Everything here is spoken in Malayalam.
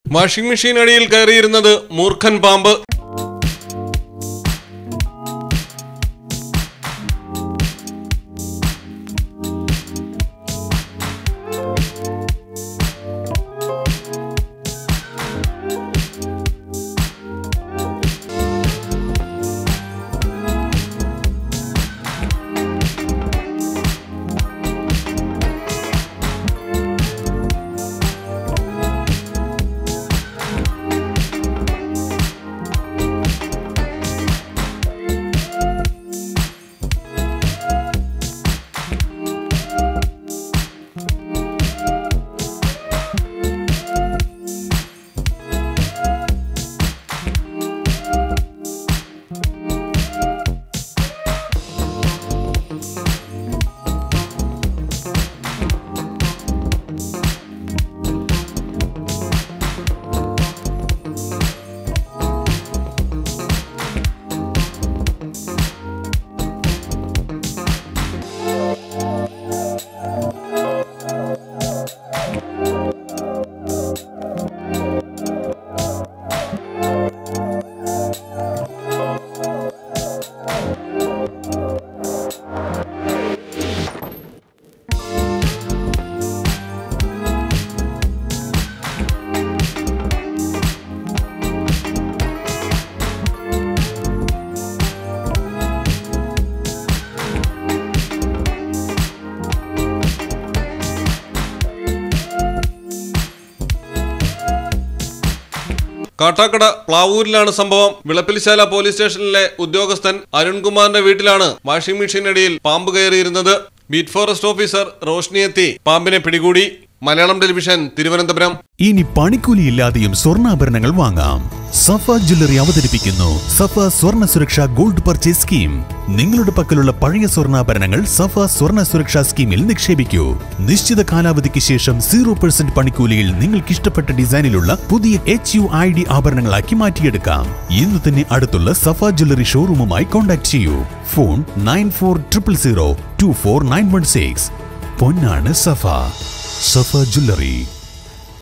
വാഷിംഗ് മെഷീൻ അടിയിൽ കയറിയിരുന്നത് മൂർഖൻ പാമ്പ് കാട്ടാക്കട പ്ലാവൂരിലാണ് സംഭവം വിളപ്പിൽശാല പോലീസ് സ്റ്റേഷനിലെ ഉദ്യോഗസ്ഥൻ അരുൺകുമാറിന്റെ വീട്ടിലാണ് വാഷിംഗ് മെഷീനടിയിൽ പാമ്പ് കയറിയിരുന്നത് ബീറ്റ് ഫോറസ്റ്റ് ഓഫീസർ റോഷ്നി എത്തി പാമ്പിനെ പിടികൂടി മലയാളം ടെലിവിഷൻ തിരുവനന്തപുരം ഇനി പണിക്കൂലിയില്ലാതെയും സ്വർണ്ണാഭരണങ്ങൾ വാങ്ങാം സഫ ജ്വല്ലറി അവതരിപ്പിക്കുന്നു സഫ സ്വർണ്ണ സുരക്ഷ ഗോൾഡ് പർച്ചേസ് സ്കീം നിങ്ങളുടെ പക്കലുള്ള പഴയ സ്വർണ്ണാഭരണങ്ങൾ സഫ സ്വർണ്ണ സുരക്ഷാ സ്കീമിൽ നിക്ഷേപിക്കൂ നിശ്ചിത കാലാവധിക്ക് ശേഷം സീറോ പെർസെന്റ് പണിക്കൂലിയിൽ നിങ്ങൾക്ക് ഇഷ്ടപ്പെട്ട ഡിസൈനിലുള്ള പുതിയ എച്ച് യു ഐ ഡി ആഭരണങ്ങളാക്കി മാറ്റിയെടുക്കാം ഇന്ന് തന്നെ അടുത്തുള്ള സഫ ജ്വല്ലറി ഷോറൂമുമായി കോൺടാക്ട് ചെയ്യൂ phone nine four triple zero two four nine one six പൊന്നാണ് സഫ സഫ ജ്വല്ലറി